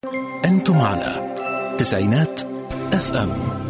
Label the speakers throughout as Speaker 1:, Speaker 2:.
Speaker 1: أنتم على تسعينات اف ام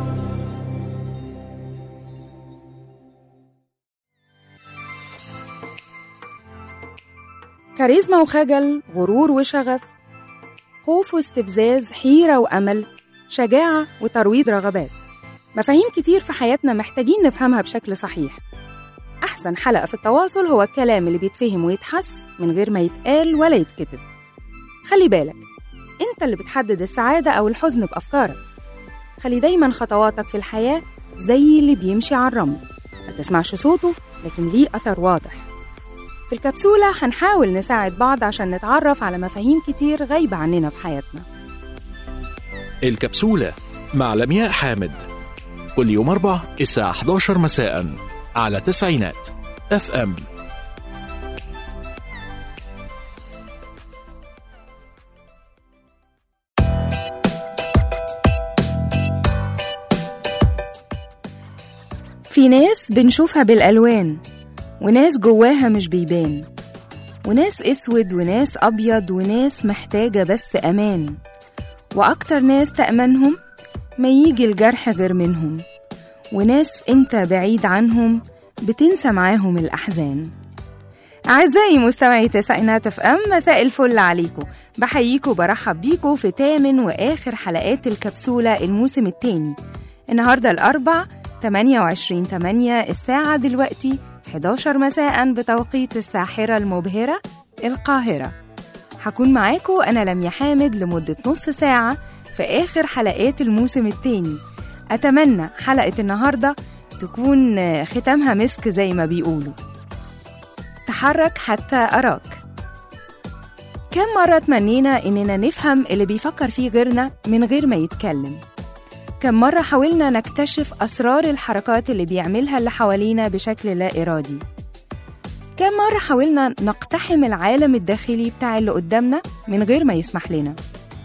Speaker 2: كاريزما وخجل غرور وشغف خوف واستفزاز حيرة وأمل شجاعة وترويض رغبات مفاهيم كتير في حياتنا محتاجين نفهمها بشكل صحيح أحسن حلقة في التواصل هو الكلام اللي بيتفهم ويتحس من غير ما يتقال ولا يتكتب خلي بالك انت اللي بتحدد السعادة أو الحزن بأفكارك خلي دايما خطواتك في الحياة زي اللي بيمشي على الرمل ما تسمعش صوته لكن ليه أثر واضح في الكبسولة هنحاول نساعد بعض عشان نتعرف على مفاهيم كتير غايبة عننا في حياتنا
Speaker 1: الكبسولة مع لمياء حامد كل يوم أربع الساعة 11 مساء على تسعينات اف ام
Speaker 2: في ناس بنشوفها بالألوان وناس جواها مش بيبان وناس اسود وناس ابيض وناس محتاجه بس امان واكتر ناس تامنهم ما يجي الجرح غير منهم وناس انت بعيد عنهم بتنسى معاهم الاحزان أعزائي مستمعي تسعينات اف ام مساء الفل عليكم بحييكم وبرحب بيكم في تامن وآخر حلقات الكبسولة الموسم التاني النهاردة الأربع 28 8 الساعة دلوقتي 11 مساء بتوقيت الساحرة المبهرة القاهرة هكون معاكم أنا لميا حامد لمدة نص ساعة في آخر حلقات الموسم التاني أتمنى حلقة النهاردة تكون ختامها مسك زي ما بيقولوا تحرك حتى أراك كم مرة تمنينا إننا نفهم اللي بيفكر فيه غيرنا من غير ما يتكلم كم مرة حاولنا نكتشف أسرار الحركات اللي بيعملها اللي حوالينا بشكل لا إرادي كم مرة حاولنا نقتحم العالم الداخلي بتاع اللي قدامنا من غير ما يسمح لنا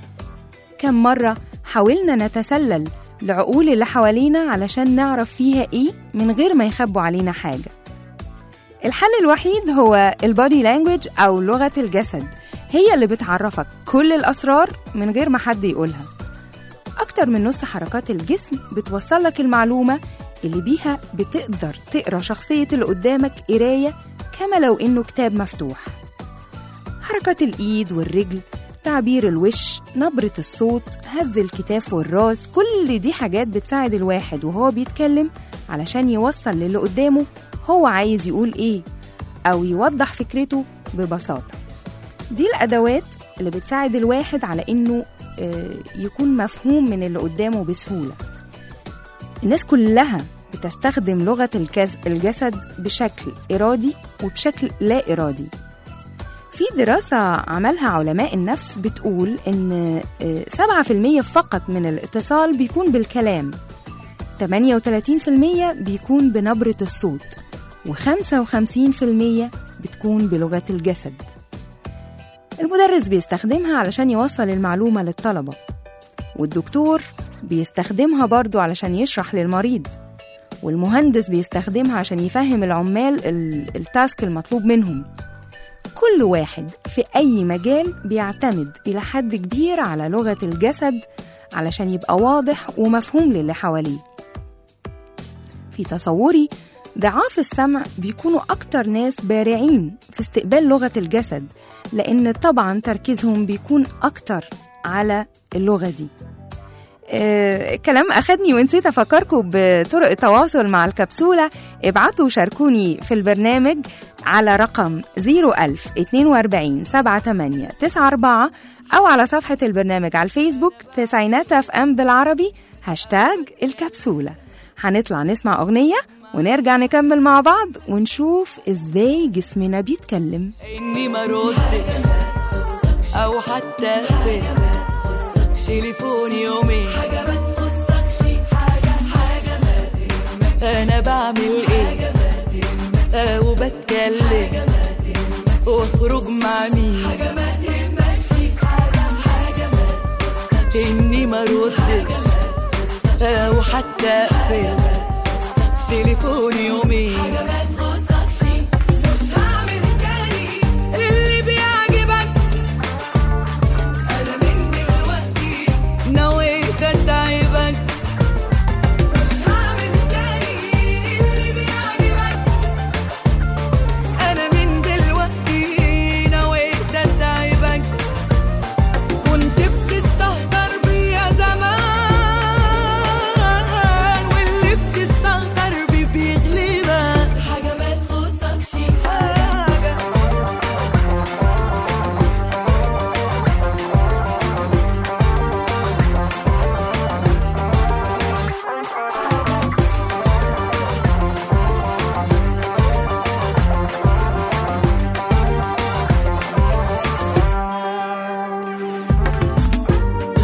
Speaker 2: كم مرة حاولنا نتسلل لعقول اللي حوالينا علشان نعرف فيها إيه من غير ما يخبوا علينا حاجة الحل الوحيد هو البودي لانجوج أو لغة الجسد هي اللي بتعرفك كل الأسرار من غير ما حد يقولها أكتر من نص حركات الجسم بتوصلك المعلومة اللي بيها بتقدر تقرا شخصية اللي قدامك قراية كما لو إنه كتاب مفتوح حركات الإيد والرجل تعبير الوش نبرة الصوت هز الكتاف والراس كل دي حاجات بتساعد الواحد وهو بيتكلم علشان يوصل للي قدامه هو عايز يقول إيه أو يوضح فكرته ببساطة دي الأدوات اللي بتساعد الواحد على إنه يكون مفهوم من اللي قدامه بسهولة الناس كلها بتستخدم لغة الجسد بشكل إرادي وبشكل لا إرادي في دراسة عملها علماء النفس بتقول إن 7% فقط من الاتصال بيكون بالكلام 38% بيكون بنبرة الصوت و55% بتكون بلغة الجسد المدرس بيستخدمها علشان يوصل المعلومة للطلبة والدكتور بيستخدمها برضو علشان يشرح للمريض والمهندس بيستخدمها عشان يفهم العمال التاسك المطلوب منهم كل واحد في أي مجال بيعتمد إلى حد كبير على لغة الجسد علشان يبقى واضح ومفهوم للي حواليه في تصوري ضعاف السمع بيكونوا أكتر ناس بارعين في استقبال لغة الجسد لأن طبعا تركيزهم بيكون أكتر على اللغة دي آه كلام أخدني ونسيت أفكركم بطرق التواصل مع الكبسولة ابعتوا شاركوني في البرنامج على رقم 01000 42 78 94 أو على صفحة البرنامج على الفيسبوك تسعينات اف ام بالعربي هاشتاج الكبسولة هنطلع نسمع أغنية ونرجع نكمل مع بعض ونشوف ازاي جسمنا بيتكلم
Speaker 3: اني ما ردش او حتى اقفل تليفوني يومين حاجه ما تخصكش حاجه حاجه ما انا بعمل ايه آه وبتكلم واخرج مع مين حاجه ما تهمكش حاجه حاجه ما اني ما ردش آه وحتى اقفل تليفوني يومين اللي بيعجبك انا من دلوقتي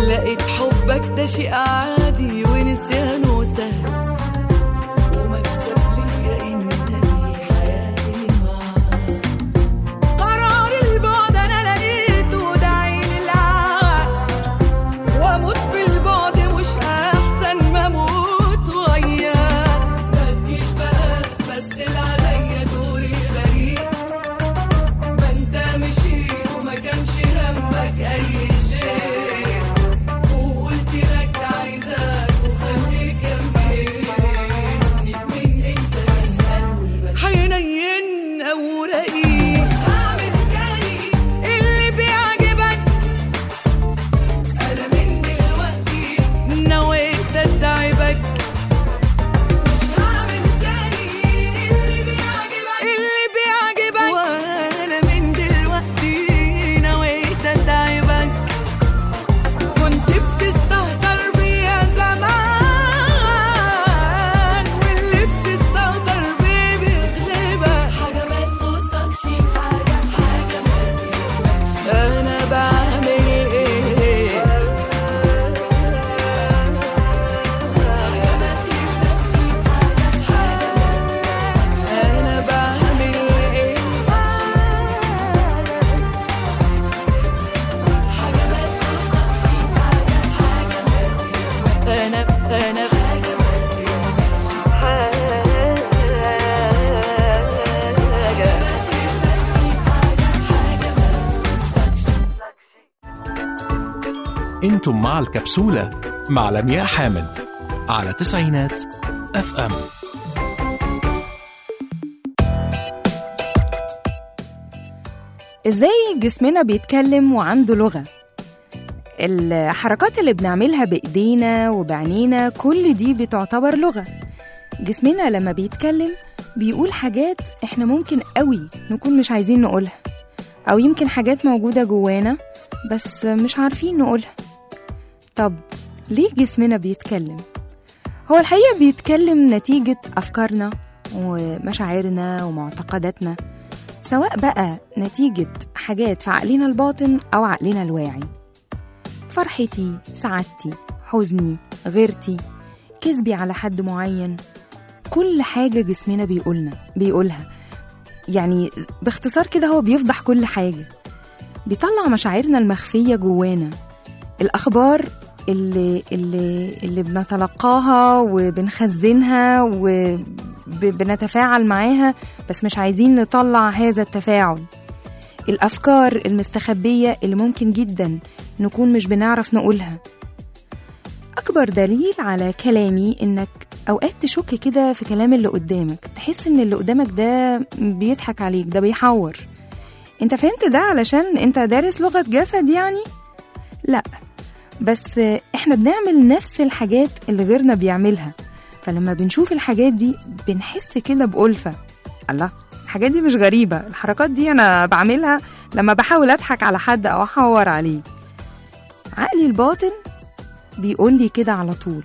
Speaker 3: لقيت حبك ده شيء عادي ونسيانه سهل ومكسب ليا انني حياتي معاك قرار البعد انا لقيته ده عين العقل واموت في البعد مش احسن ما اموت وياك ما تجيش بقى تمثل عليا دوري غريب ما انت مشيت وما كانش همك اي شيء وقلت لك عايزاك وخليك جنبي مين انت من قلبك حنين او رقيق هعمل تاني اللي بيعجبك انا من دلوقتي نويت اتعبك هعمل تاني اللي بيعجبك اللي بيعجبك وانا من دلوقتي نويت اتعبك كنت بتستهتر بيا زمان واللي بتستهتر بيه بيغلبك حاجة ما تخصكش حاجة حاجة ما تهمكش أنا بعمل إيه حاجة ما تهمكش حاجة حاجة ما تهمكش أنا بعمل إيه حاجة ما تخصكش حاجة حاجة ما تهمكش أنا أنا حاجة ما تهمكش حاجة ما تهمكش حاجة حاجة ما
Speaker 1: انتم مع الكبسولة مع لمياء حامد على تسعينات اف ام
Speaker 2: ازاي جسمنا بيتكلم وعنده لغة الحركات اللي بنعملها بإيدينا وبعنينا كل دي بتعتبر لغة جسمنا لما بيتكلم بيقول حاجات احنا ممكن قوي نكون مش عايزين نقولها أو يمكن حاجات موجودة جوانا بس مش عارفين نقولها طب ليه جسمنا بيتكلم؟ هو الحقيقة بيتكلم نتيجة أفكارنا ومشاعرنا ومعتقداتنا سواء بقى نتيجة حاجات في عقلنا الباطن أو عقلنا الواعي فرحتي سعادتي حزني غيرتي كذبي على حد معين كل حاجة جسمنا بيقولنا بيقولها يعني باختصار كده هو بيفضح كل حاجة بيطلع مشاعرنا المخفية جوانا الأخبار اللي, اللي, اللي بنتلقاها وبنخزنها وبنتفاعل معاها بس مش عايزين نطلع هذا التفاعل الأفكار المستخبية اللي ممكن جدا نكون مش بنعرف نقولها أكبر دليل على كلامي إنك أوقات تشك كده في كلام اللي قدامك تحس إن اللي قدامك ده بيضحك عليك ده بيحور انت فهمت ده علشان انت دارس لغة جسد يعني؟ لا بس احنا بنعمل نفس الحاجات اللي غيرنا بيعملها فلما بنشوف الحاجات دي بنحس كده بألفة الله الحاجات دي مش غريبة الحركات دي أنا بعملها لما بحاول أضحك على حد أو أحور عليه عقلي الباطن بيقول لي كده على طول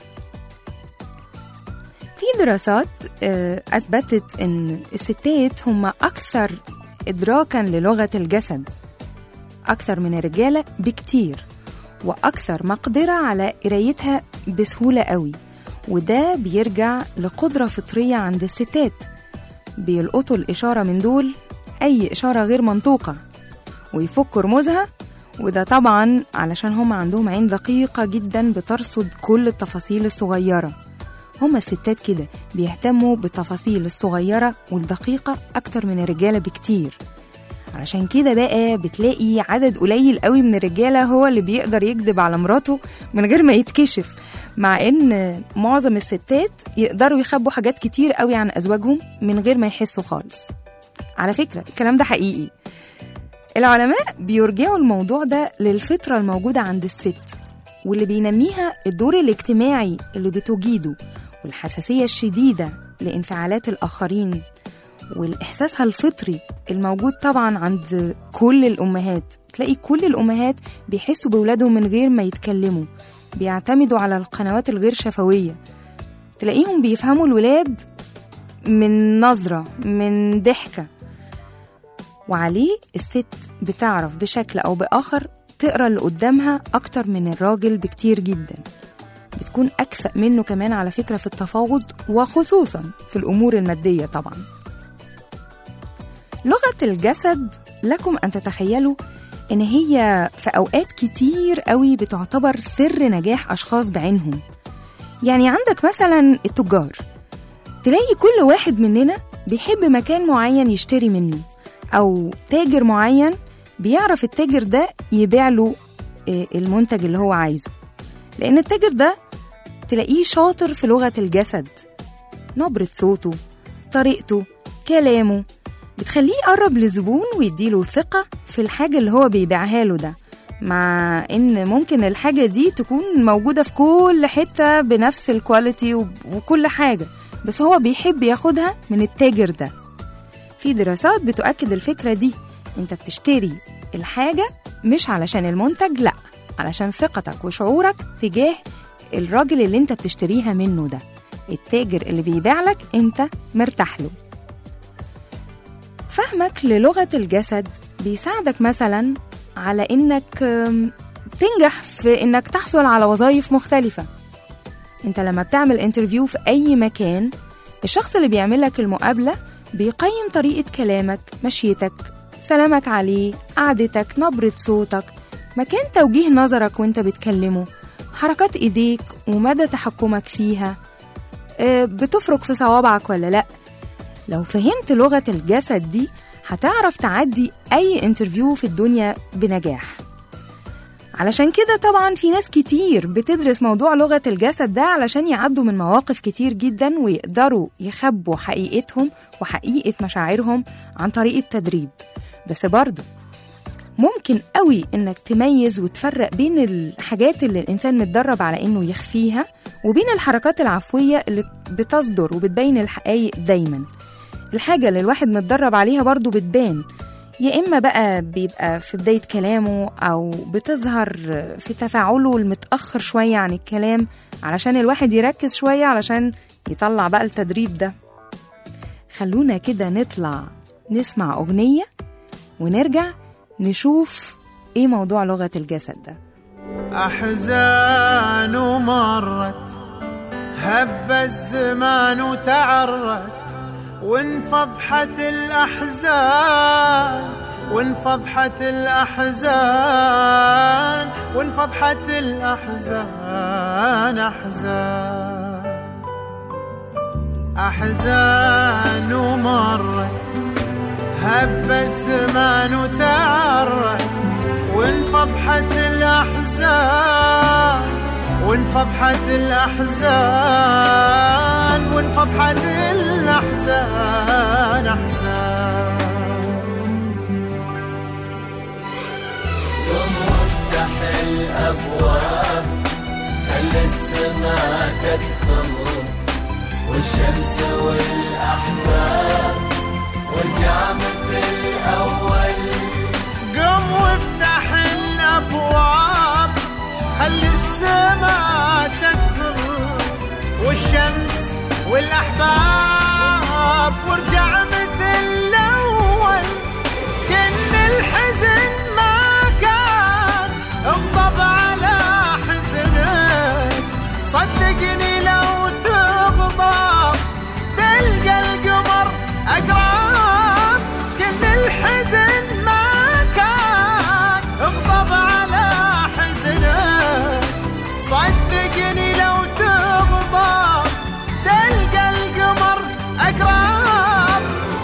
Speaker 2: في دراسات آه، أثبتت إن الستات هم أكثر إدراكا للغة الجسد أكثر من الرجالة بكتير وأكثر مقدرة على قرايتها بسهولة قوي وده بيرجع لقدرة فطرية عند الستات بيلقطوا الإشارة من دول أي إشارة غير منطوقة ويفكوا رموزها وده طبعا علشان هم عندهم عين دقيقة جدا بترصد كل التفاصيل الصغيرة هما الستات كده بيهتموا بالتفاصيل الصغيرة والدقيقة أكتر من الرجالة بكتير علشان كده بقى بتلاقي عدد قليل قوي من الرجالة هو اللي بيقدر يكذب على مراته من غير ما يتكشف مع ان معظم الستات يقدروا يخبوا حاجات كتير قوي عن ازواجهم من غير ما يحسوا خالص على فكرة الكلام ده حقيقي العلماء بيرجعوا الموضوع ده للفطرة الموجودة عند الست واللي بينميها الدور الاجتماعي اللي بتجيده والحساسية الشديدة لانفعالات الآخرين والإحساسها الفطري الموجود طبعا عند كل الأمهات تلاقي كل الأمهات بيحسوا بولادهم من غير ما يتكلموا بيعتمدوا على القنوات الغير شفوية تلاقيهم بيفهموا الولاد من نظرة من ضحكة وعليه الست بتعرف بشكل أو بآخر بتقرا اللي قدامها أكتر من الراجل بكتير جدا بتكون أكفأ منه كمان على فكرة في التفاوض وخصوصا في الأمور المادية طبعا لغة الجسد لكم أن تتخيلوا إن هي في أوقات كتير قوي بتعتبر سر نجاح أشخاص بعينهم يعني عندك مثلا التجار تلاقي كل واحد مننا بيحب مكان معين يشتري منه أو تاجر معين بيعرف التاجر ده يبيع له آه، المنتج اللي هو عايزه لأن التاجر ده تلاقيه شاطر في لغة الجسد نبرة صوته طريقته كلامه بتخليه يقرب لزبون ويديله ثقة في الحاجة اللي هو بيبيعها له ده مع ان ممكن الحاجة دي تكون موجودة في كل حتة بنفس الكواليتي وب- وكل حاجة بس هو بيحب ياخدها من التاجر ده في دراسات بتؤكد الفكرة دي انت بتشتري الحاجة مش علشان المنتج لأ علشان ثقتك وشعورك تجاه الراجل اللي انت بتشتريها منه ده التاجر اللي بيبيع لك انت مرتاح له فهمك للغة الجسد بيساعدك مثلا على انك آم، تنجح في انك تحصل على وظائف مختلفة انت لما بتعمل انترفيو في اي مكان الشخص اللي بيعمل لك المقابلة بيقيم طريقة كلامك مشيتك سلامك عليه قعدتك نبرة صوتك مكان توجيه نظرك وانت بتكلمه حركات ايديك ومدى تحكمك فيها آه، بتفرك في صوابعك ولا لأ لو فهمت لغة الجسد دي هتعرف تعدي أي انترفيو في الدنيا بنجاح علشان كده طبعا في ناس كتير بتدرس موضوع لغة الجسد ده علشان يعدوا من مواقف كتير جدا ويقدروا يخبوا حقيقتهم وحقيقة مشاعرهم عن طريق التدريب بس برضه ممكن قوي انك تميز وتفرق بين الحاجات اللي الانسان متدرب على انه يخفيها وبين الحركات العفوية اللي بتصدر وبتبين الحقائق دايما الحاجة اللي الواحد متدرب عليها برضو بتبان يا إما بقى بيبقى في بداية كلامه أو بتظهر في تفاعله المتأخر شوية عن الكلام علشان الواحد يركز شوية علشان يطلع بقى التدريب ده خلونا كده نطلع نسمع أغنية ونرجع نشوف إيه موضوع لغة الجسد ده
Speaker 4: أحزان مرت هب الزمان وتعرت وانفضحت الأحزان وانفضحت الأحزان وانفضحت الأحزان أحزان أحزان مرت هب الزمان وتعرت وانفضحت الأحزان وانفضحت الأحزان وانفضحت الأحزان أحزان
Speaker 3: قم وافتح الأبواب خلي السماء تدخل والشمس والأحباب وارجع مثل الأول
Speaker 4: قم وافتح الابواب خلي السماء تدخل والشمس والاحباب وارجع مثل الاول كن الحزن ما كان اغضب على حزنك صدقني لو تغضب تلقى القمر اقرب كن الحزن ما كان اغضب على حزنك صدقني لو تغضب تلقى القمر اقرب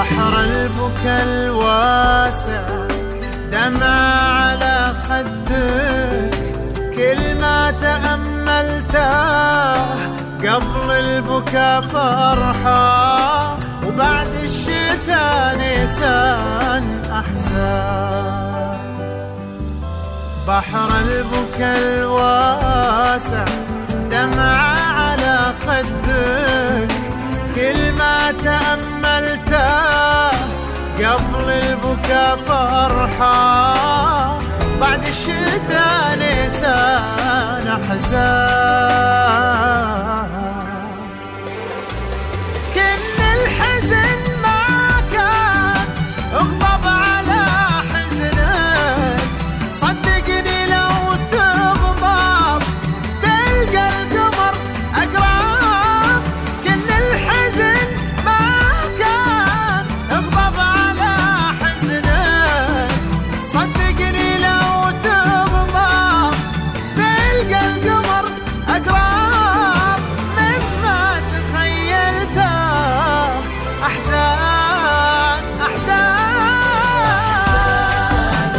Speaker 4: بحر البكا الواسع دمع على خدك كل ما تأملته قبل البكا فرحة وبعد الشتاء نيسان أحزان بحر البكا الواسع دمعة على خدك كل ما تأملته قبل البكا فرحة بعد الشتاء نيسان أحزان كن الحزن ما كان اغضب على حزنك صدقني لو تغضب تلقى القمر اقرب كن الحزن ما كان اغضب على حزنك صدقني لو تغضب تلقى القمر اقرب مما تخيلته احزان احزان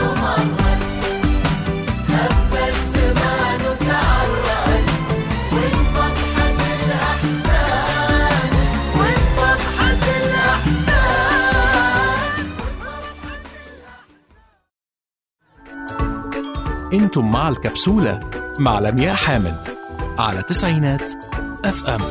Speaker 4: وانفضحت الاحزان
Speaker 1: انتم مع الكبسولة مع لمياء حامد على تسعينات اف ام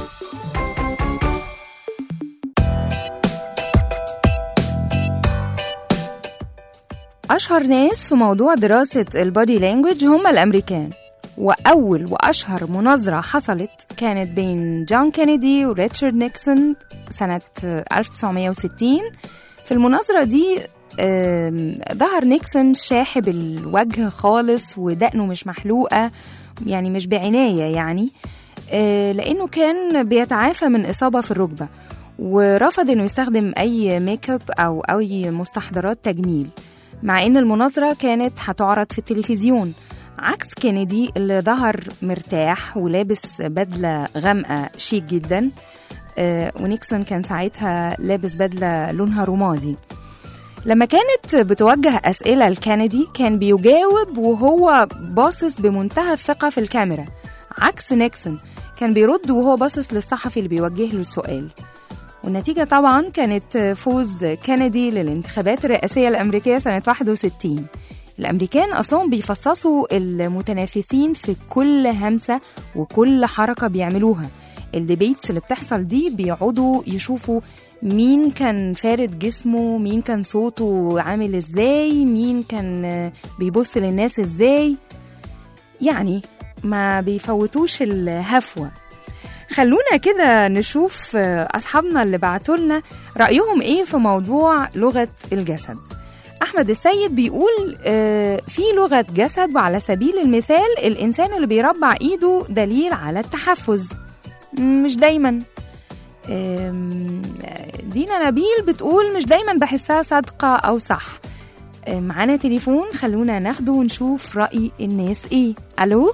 Speaker 2: أشهر ناس في موضوع دراسة البودي لانجوج هم الأمريكان وأول وأشهر مناظرة حصلت كانت بين جون كينيدي وريتشارد نيكسون سنة 1960 في المناظرة دي آم، ظهر نيكسون شاحب الوجه خالص ودقنه مش محلوقة يعني مش بعناية يعني آه، لأنه كان بيتعافى من إصابة في الركبة ورفض إنه يستخدم أي ميك اب أو أي مستحضرات تجميل مع إن المناظرة كانت هتعرض في التلفزيون عكس كينيدي اللي ظهر مرتاح ولابس بدلة غامقة شيك جدا آه، ونيكسون كان ساعتها لابس بدلة لونها رمادي لما كانت بتوجه أسئلة لكندي كان بيجاوب وهو باصص بمنتهى الثقة في الكاميرا عكس نيكسون كان بيرد وهو باصص للصحفي اللي بيوجه له السؤال والنتيجة طبعا كانت فوز كندي للانتخابات الرئاسية الأمريكية سنة 61 الأمريكان أصلاً بيفصصوا المتنافسين في كل همسة وكل حركة بيعملوها الديبيتس اللي بتحصل دي بيقعدوا يشوفوا مين كان فارد جسمه مين كان صوته عامل ازاي مين كان آه، بيبص للناس ازاي يعني ما بيفوتوش الهفوة خلونا كده نشوف آه، أصحابنا اللي بعتولنا رأيهم إيه في موضوع لغة الجسد أحمد السيد بيقول آه، في لغة جسد وعلى سبيل المثال الإنسان اللي بيربع إيده دليل على التحفز مش دايما آم، دينا نبيل بتقول مش دايما بحسها صادقة أو صح آه، معانا تليفون خلونا ناخده ونشوف رأي الناس إيه ألو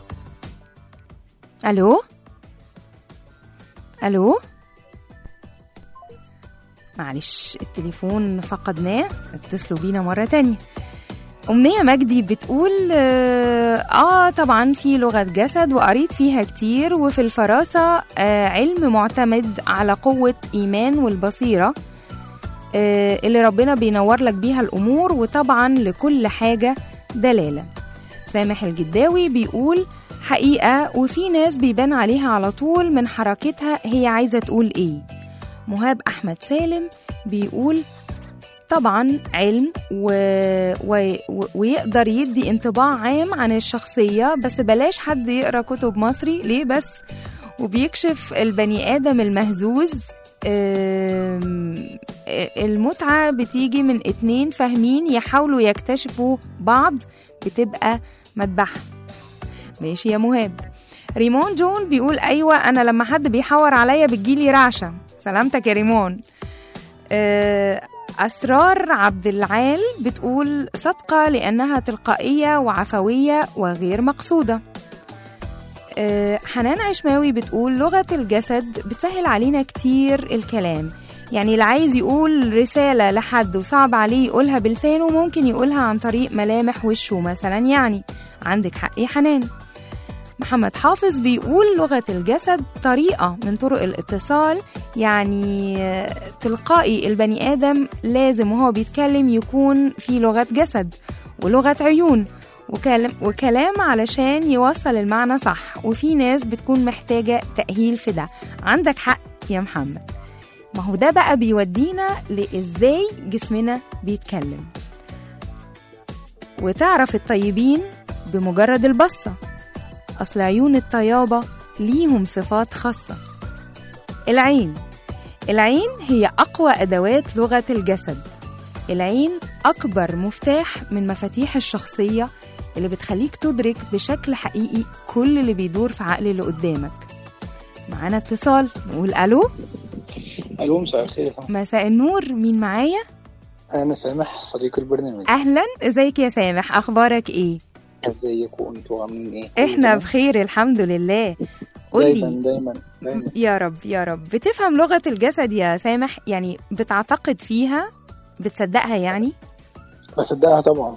Speaker 2: ألو ألو معلش التليفون فقدناه اتصلوا بينا مرة تانية أمنية مجدي بتقول آه, آه طبعا في لغة جسد وقريت فيها كتير وفي الفراسة آه علم معتمد على قوة إيمان والبصيرة آه اللي ربنا بينور لك بيها الأمور وطبعا لكل حاجة دلالة سامح الجداوي بيقول حقيقة وفي ناس بيبان عليها على طول من حركتها هي عايزة تقول إيه مهاب أحمد سالم بيقول طبعا علم و... و... و... ويقدر يدي انطباع عام عن الشخصية بس بلاش حد يقرأ كتب مصري ليه بس وبيكشف البني آدم المهزوز أم... المتعة بتيجي من اتنين فاهمين يحاولوا يكتشفوا بعض بتبقى مذبحة ماشي يا مهاب ريمون جون بيقول أيوة أنا لما حد بيحور عليا بتجيلي رعشة سلامتك يا ريمون أه أسرار عبد العال بتقول صدقة لأنها تلقائية وعفوية وغير مقصودة أه حنان عشماوي بتقول لغة الجسد بتسهل علينا كتير الكلام يعني اللي عايز يقول رسالة لحد وصعب عليه يقولها بلسانه ممكن يقولها عن طريق ملامح وشه مثلا يعني عندك حق يا حنان محمد حافظ بيقول لغة الجسد طريقة من طرق الاتصال يعني آه، تلقائي البني آدم لازم وهو بيتكلم يكون في لغة جسد ولغة عيون وكلام, وكلام علشان يوصل المعنى صح وفي ناس بتكون محتاجة تأهيل في ده عندك حق يا محمد ما هو ده بقى بيودينا لإزاي جسمنا بيتكلم وتعرف الطيبين بمجرد البصة أصل عيون الطيابة ليهم صفات خاصة العين العين هي أقوى أدوات لغة الجسد العين أكبر مفتاح من مفاتيح الشخصية اللي بتخليك تدرك بشكل حقيقي كل اللي بيدور في عقل اللي قدامك معانا اتصال نقول ألو
Speaker 5: الو مساء الخير يا فندم
Speaker 2: مساء النور مين معايا
Speaker 5: انا سامح صديق البرنامج
Speaker 2: أهلا ازيك يا سامح أخبارك إيه
Speaker 5: ازيكم انتوا عاملين ايه
Speaker 2: إحنا
Speaker 5: تمام؟
Speaker 2: بخير الحمد لله
Speaker 5: دايما
Speaker 2: قولي
Speaker 5: دايما دايما
Speaker 2: يا رب يا رب بتفهم لغة الجسد يا سامح يعني بتعتقد فيها بتصدقها يعني
Speaker 5: بصدقها طبعا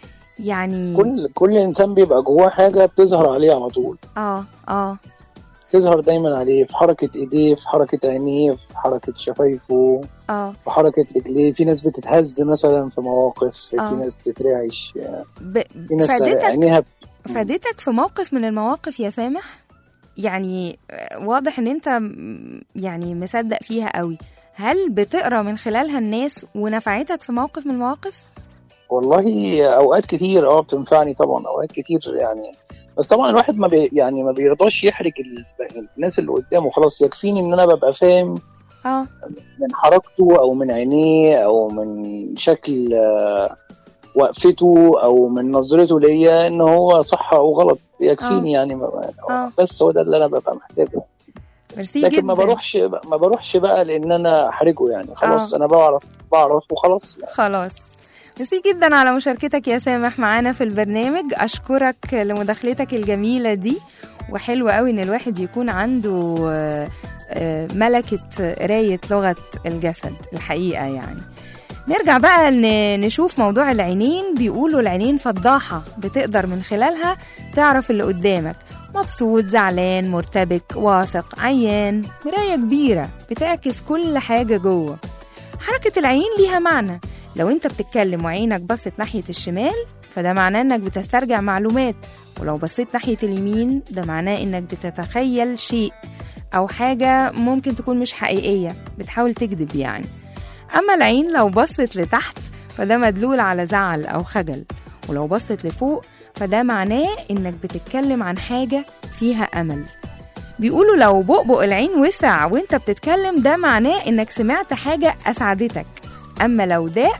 Speaker 2: يعني
Speaker 5: كل كل انسان بيبقى جواه حاجه بتظهر عليه على طول
Speaker 2: اه اه
Speaker 5: تظهر دايما عليه في حركه ايديه في حركه عينيه في حركه شفايفه
Speaker 2: اه
Speaker 5: في حركه رجليه في ناس بتتهز مثلا في مواقف
Speaker 2: آه.
Speaker 5: في ناس تترعش
Speaker 2: ب...
Speaker 5: في ناس
Speaker 2: فادتك
Speaker 5: عينيها
Speaker 2: فادتك في موقف من المواقف يا سامح يعني آه، واضح ان انت م- يعني مصدق فيها قوي هل بتقرا من خلالها الناس ونفعتك في موقف من المواقف
Speaker 5: والله اوقات كتير اه بتنفعني طبعا اوقات كتير يعني بس طبعا الواحد ما بي يعني ما بيرضاش يحرج ال- الناس اللي قدامه خلاص يكفيني ان انا ببقى فاهم
Speaker 2: اه
Speaker 5: من حركته او من عينيه او من شكل آه، وقفته او من نظرته ليا ان هو صح او غلط يكفيني يعني ما-
Speaker 2: آه.
Speaker 5: بس هو ده اللي انا ببقى محتاجه
Speaker 2: ميرسي
Speaker 5: لكن
Speaker 2: جدا
Speaker 5: ما بروحش ما بروحش بقى لان انا احرجه يعني خلاص
Speaker 2: آه.
Speaker 5: انا بعرف بعرف وخلاص يعني.
Speaker 2: خلاص ميرسي جدا على مشاركتك يا سامح معانا في البرنامج اشكرك لمداخلتك الجميله دي وحلو قوي ان الواحد يكون عنده آه، آه، ملكه قرايه لغه الجسد الحقيقه يعني نرجع بقى ن- نشوف موضوع العينين بيقولوا العينين فضاحة بتقدر من خلالها تعرف اللي قدامك مبسوط زعلان مرتبك واثق عيان مراية كبيرة بتعكس كل حاجة جوه حركة العين ليها معنى لو انت بتتكلم وعينك بصت ناحية الشمال فده معناه انك بتسترجع معلومات ولو بصيت ناحية اليمين ده معناه انك بتتخيل شيء او حاجة ممكن تكون مش حقيقية بتحاول تكذب يعني اما العين لو بصت لتحت فده مدلول على زعل او خجل ولو بصت لفوق فده معناه انك بتتكلم عن حاجة فيها امل بيقولوا لو بؤبؤ العين وسع وانت بتتكلم ده معناه انك سمعت حاجة اسعدتك اما لو ضاق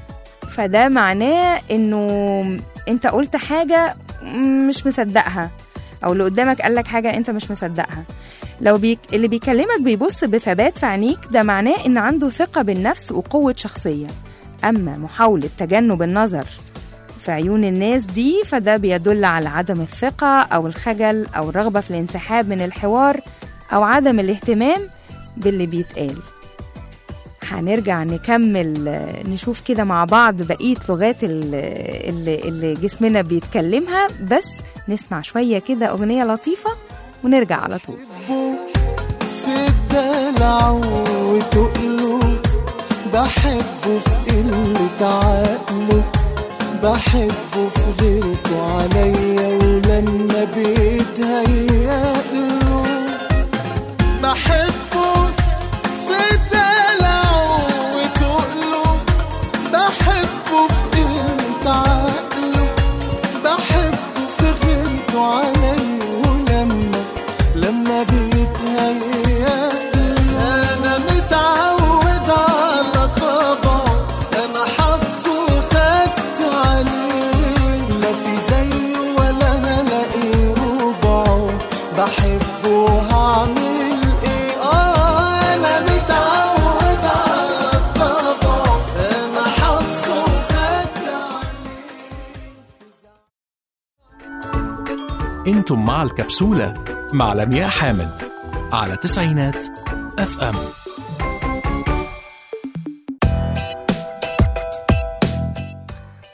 Speaker 2: فده معناه انه انت قلت حاجة مش مصدقها او اللي قدامك قالك حاجة انت مش مصدقها لو بيك... اللي بيكلمك بيبص بثبات في عينيك ده معناه ان عنده ثقة بالنفس وقوة شخصية اما محاولة تجنب النظر في عيون الناس دي فده بيدل على عدم الثقة أو الخجل أو الرغبة في الانسحاب من الحوار أو عدم الاهتمام باللي بيتقال هنرجع نكمل آه، نشوف كده مع بعض بقية لغات ال- اللي, اللي جسمنا بيتكلمها بس نسمع شوية كده أغنية لطيفة ونرجع على طول
Speaker 4: في الدلع وتقله بحبه في قلة عقله بحبه في غيرته عليا ولما بيتهيأله بحبه في الدلع وتقله بحبه في قلة عقله بحبه في غيرته عليا ولما لما بيتهيأ أنا متعود على طبعه أنا حافظه وخدت عليه لا في زيه ولا هلاقي ربعه بحبه وهعمل إيه آه أنا متعود على طبعه أنا حافظه وخدت عليه
Speaker 1: انتم مع الكبسولة مع لمياء حامد على تسعينات اف ام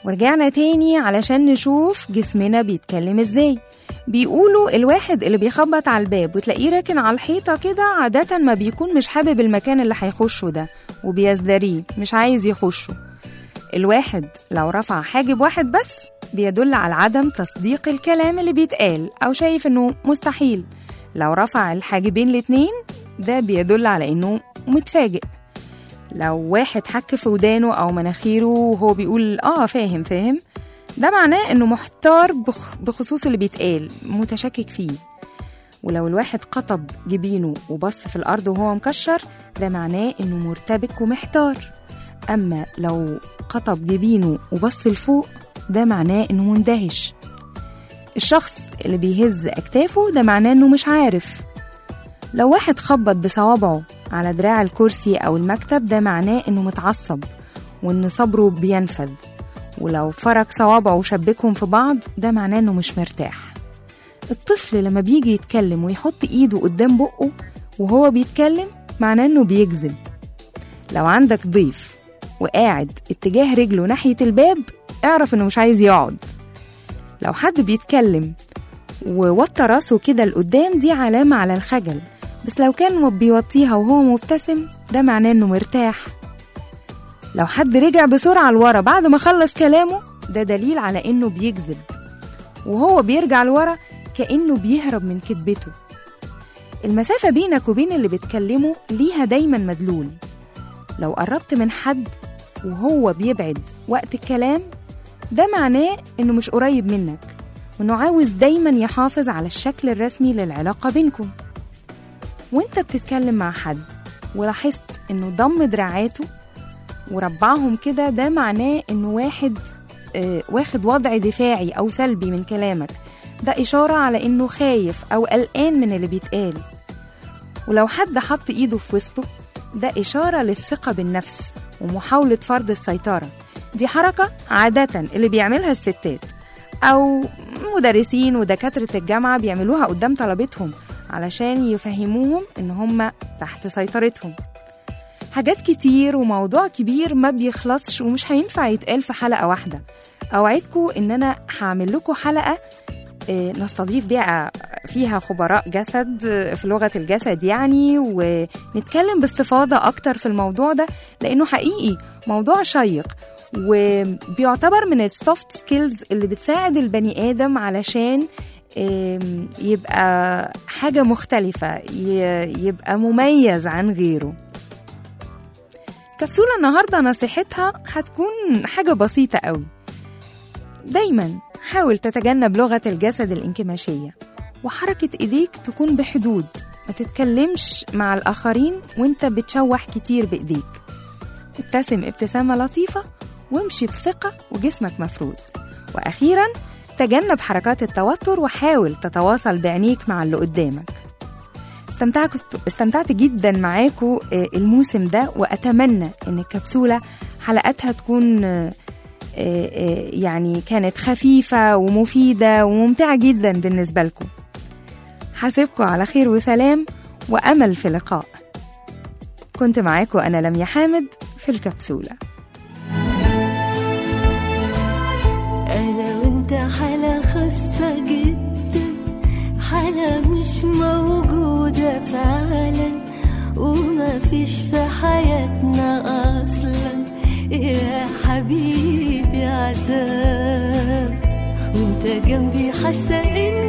Speaker 2: ورجعنا تاني علشان نشوف جسمنا بيتكلم ازاي بيقولوا الواحد اللي بيخبط على الباب وتلاقيه راكن على الحيطة كده عادة ما بيكون مش حابب المكان اللي هيخشه ده وبيزدريه مش عايز يخشه الواحد لو رفع حاجب واحد بس بيدل على عدم تصديق الكلام اللي بيتقال أو شايف إنه مستحيل لو رفع الحاجبين الاتنين ده بيدل على إنه متفاجئ لو واحد حك في ودانه أو مناخيره وهو بيقول آه فاهم فاهم ده معناه إنه محتار بخ- بخصوص اللي بيتقال متشكك فيه ولو الواحد قطب جبينه وبص في الأرض وهو مكشر ده معناه إنه مرتبك ومحتار أما لو قطب جبينه وبص لفوق ده معناه إنه مندهش الشخص اللي بيهز أكتافه ده معناه إنه مش عارف لو واحد خبط بصوابعه على دراع الكرسي أو المكتب ده معناه إنه متعصب وإن صبره بينفذ ولو فرك صوابعه وشبكهم في بعض ده معناه إنه مش مرتاح الطفل لما بيجي يتكلم ويحط إيده قدام بقه وهو بيتكلم معناه إنه بيكذب لو عندك ضيف وقاعد اتجاه رجله ناحية الباب اعرف إنه مش عايز يقعد لو حد بيتكلم ووطى راسه كده لقدام دي علامة على الخجل بس لو كان بيوطيها وهو مبتسم ده معناه إنه مرتاح لو حد رجع بسرعة لورا بعد ما خلص كلامه ده دليل على إنه بيكذب وهو بيرجع لورا كأنه بيهرب من كذبته المسافة بينك وبين اللي بتكلمه ليها دايما مدلول لو قربت من حد وهو بيبعد وقت الكلام ده معناه إنه مش قريب منك وإنه عاوز دايما يحافظ على الشكل الرسمي للعلاقة بينكم وإنت بتتكلم مع حد ولاحظت إنه ضم دراعاته وربعهم كده ده معناه إنه واحد آه واخد وضع دفاعي أو سلبي من كلامك ده إشارة على إنه خايف أو قلقان من اللي بيتقال ولو حد حط إيده في وسطه ده إشارة للثقة بالنفس ومحاولة فرض السيطرة دي حركة عادة اللي بيعملها الستات أو مدرسين ودكاترة الجامعة بيعملوها قدام طلبتهم علشان يفهموهم إن هم تحت سيطرتهم حاجات كتير وموضوع كبير ما بيخلصش ومش هينفع يتقال في حلقة واحدة أوعدكم إن أنا هعمل لكم حلقة آه، نستضيف بيها فيها خبراء جسد آه، في لغة الجسد يعني ونتكلم باستفاضة أكتر في الموضوع ده لأنه حقيقي موضوع شيق وبيعتبر من السوفت سكيلز اللي بتساعد البني آدم علشان آم، يبقى حاجة مختلفة ي- يبقى مميز عن غيره كبسولة النهاردة نصيحتها هتكون حاجة بسيطة قوي دايما حاول تتجنب لغة الجسد الانكماشية وحركة إيديك تكون بحدود ما تتكلمش مع الآخرين وانت بتشوح كتير بإيديك ابتسم ابتسامة لطيفة وامشي بثقة وجسمك مفرود وأخيرا تجنب حركات التوتر وحاول تتواصل بعينيك مع اللي قدامك استمتعت استمتعت جدا معاكم آه، الموسم ده واتمنى ان الكبسوله حلقاتها تكون آه، آه، يعني كانت خفيفه ومفيده وممتعه جدا بالنسبه لكم حاسبكم على خير وسلام وامل في لقاء كنت معاكم انا لميا حامد في الكبسوله
Speaker 3: أنا وأنت حالة خاصة جدا حالة مش موجودة فعلا وما فيش في حياتنا أصلا يا حبيبي عذاب وانت جنبي حاسة إن